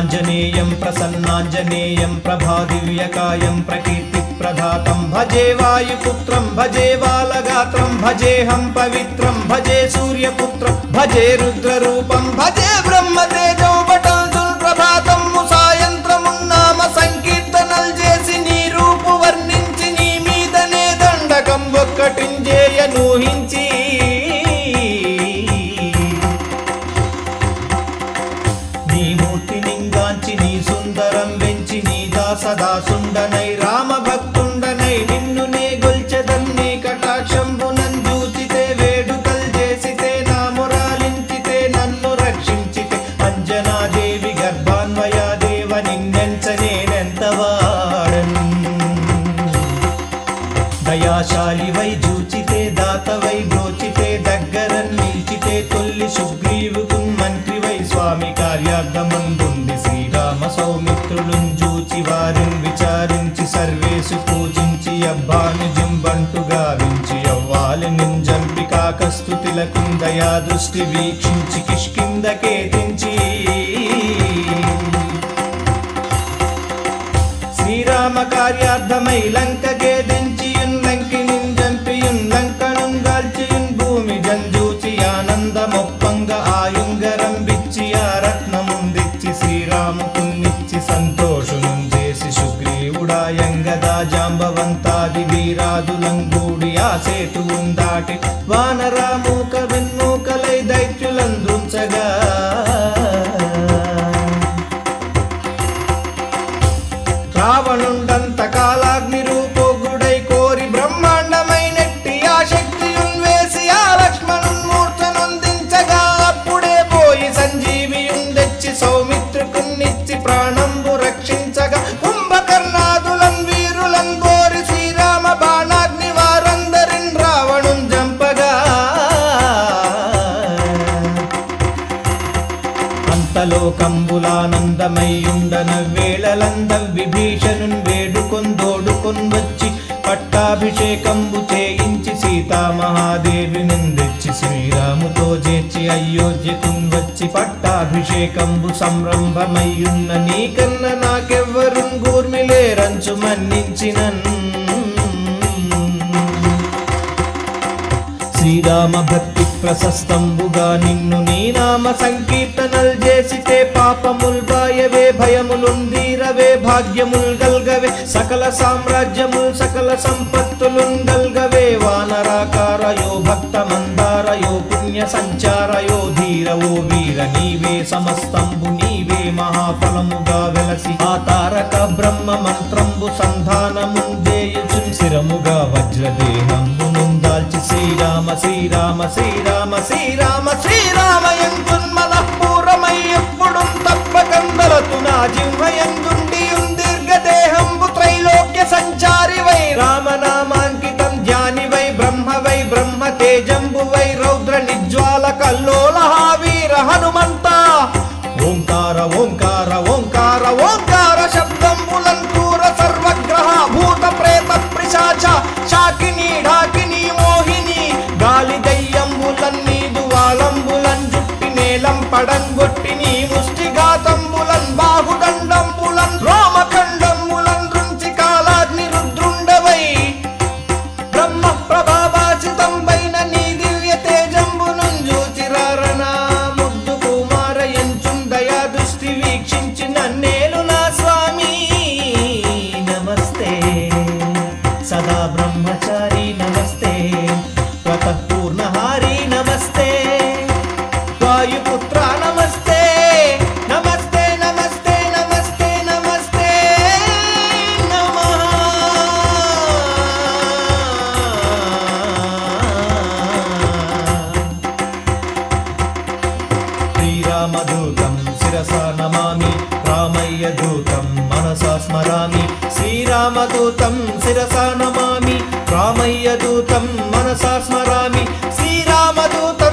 ప్రసన్నాంజనేయం ప్రసన్నాంజనేయం ప్రభాదివ్యకాయం ప్రకీర్తి ప్రధాతం భజే వాయుపుత్రం భజే బాలగాత్రం భజేహం పవిత్రం భజే సూర్యపుత్రం భజే రుద్రరూపం భజే బ్రహ్మతేజో బటల్దుల్ ప్రభాతం సాయంత్రమున్నామ సంకీర్తనలు చేసి నీ రూపు వర్ణించి నీ మీదనే దండకం ఒక్కటింజేయ నూహించి నీ మూర్తి నింగాంచి నీ సుందరం వెంచి నీ దాసదాసుండనై రామ భక్తుండనై నిన్ను నే గొల్చెదన్ని కటాక్షంబునంజూచితే వేడుకల్ చేసితే నా మురాలించితే నన్ను రక్షించితే అంజనాదేవి గర్భాన్వయా దేవ నిన్నెంచ నేనెంత వాడను దయాశాలి వై జూచితే దాతవై బ్రోచితే దగ్గర నిలిచితే తొల్లి సుగ్రీవుకు మంత్రి వై స్వామి కార్యార్థమందుండి శ్రీరామ సౌమిత్రులున్ జూచి వారిని విచారించి సర్వేసు పూజించి అబ్బాను జింబంటు గావించి అవ్వాలి నింజంపి కాకస్తుతిలకు దయా దృష్టి వీక్షించి కిష్కిందకే దించి శ్రీరామ కార్యార్థమై లంకగే దించియున్ లంకినిన్ జంపియున్ లంకనున్ గాల్చియున్ భూమి జంజూచి ఆనందమొప్పంగ ఆయుంగరం బిచ్చి ఆ రత్నముందిచ్చి శ్రీరాముకున్నిచ్చి సంతోషును చేసి సుగ్రీవుడాయంగదా జాంబవంతాది వీరాదులంగూడి ఆ సేతువున్ దాటి వానరామూక వెన్నూకలై దైత్యులందుంచగా రావణుండంత కాలాగ్ని రూపోగుడై కోరి బ్రహ్మాండమైనట్టి ఆ శక్తియున్ వేసి ఆ లక్ష్మణున్ మూర్తనొందించగా అప్పుడే పోయి సంజీవియున్ తెచ్చి సౌమిత్రుకున్నిచ్చి ప్రాణంబు రక్షించగా కుంభకర్ణాదులన్ వీరులన్ కోరి శ్రీరామ బాణాగ్ని వారందరిన్ రావణున్ జంపగా అంతలోకంబులానందమయ్యుండన వేళలంద విభీషణున్ వేడుకొందోడుకొన్ వచ్చి పట్టాభిషేకంబు చేయించి సీతామహాదేవి నిందెచ్చి శ్రీరాముతో చేర్చి అయోధ్యకున్ వచ్చి పట్టాభిషేకంబు సంరంభమయ్యున్న నీకన్న నాకెవ్వరున్ గూర్మిలేరంచు మన్నించినన్ శ్రీరామ భక్తి ప్రశస్తంబుగా నిన్ను నీ నామ సంకీర్తనల్ చేసితే పాపముల్ బాయవే భయములుందీరవే భాగ్యముల్ గల్గవే సకల సామ్రాజ్యముల్ సకల సంపత్తులున్ గల్గవే వానరాకారయో భక్త మందారయో పుణ్య సంచారయో ధీరవో వీర నీవే సమస్తంబు నీవే మహాఫలముగా వెలసి ఆ తారక బ్రహ్మ మంత్రంబు సంధానముందేయుచున్ శిరముగా వజ్రదేహంబును దాల్చి శ్రీరామ శ్రీరామ శ్రీరామ శ్రీరామ శ్రీరామ ఎంతున్మద పూరమై ఎప్పుడు తప్పకందలతు నా జిహ్వయందుండి దీర్ఘదేహంబు త్రైలోక్య సంచారి వై రామనామాంకితం ధ్యాని వై బ్రహ్మ వై బ్రహ్మ తేజంబు వై రౌద్ర నిజ్వాల కల్లోల వీర హనుమంత ఓంకార ఓంకార ఓంకార ఓంకార శబ్దంబులన్ క్రూర సర్వగ్రహ భూత ప్రేత పిశాచ శాకిని ఢాకిని మోహిని గాలి దయ్యంబులన్ నీదు వాలంబులన్ జుట్టి నేలం పడంగొట్టి నీ ముష్టిఘాతంబులన్ బాహుదండంబులన్ రోమఖండంబులన్ రుంచి కాలాగ్ని రుద్రుండవై బ్రహ్మ ప్రభావాచితం పైన నీ దివ్య తేజంబునుంజూచిరారనా ముద్దు కుమార ఎంచున్ దయా దృష్టి వీక్షించి నన్నేలు నా స్వామి నమస్తే సదా బ్రహ్మచారి నమస్తే స్వతః పూర్ణహారి నమస్తే వాయుపుత్ర నమస్తే నమస్తే నమస్తే నమస్తే నమస్తే నమః శ్రీరామదూతం శిరసా నమామి రామయ్య దూతం మనసా స్మరామి శ్రీరామదూతం శిరసా నమామి రామయ్య దూతం మనసా స్మరామి శ్రీరామదూతం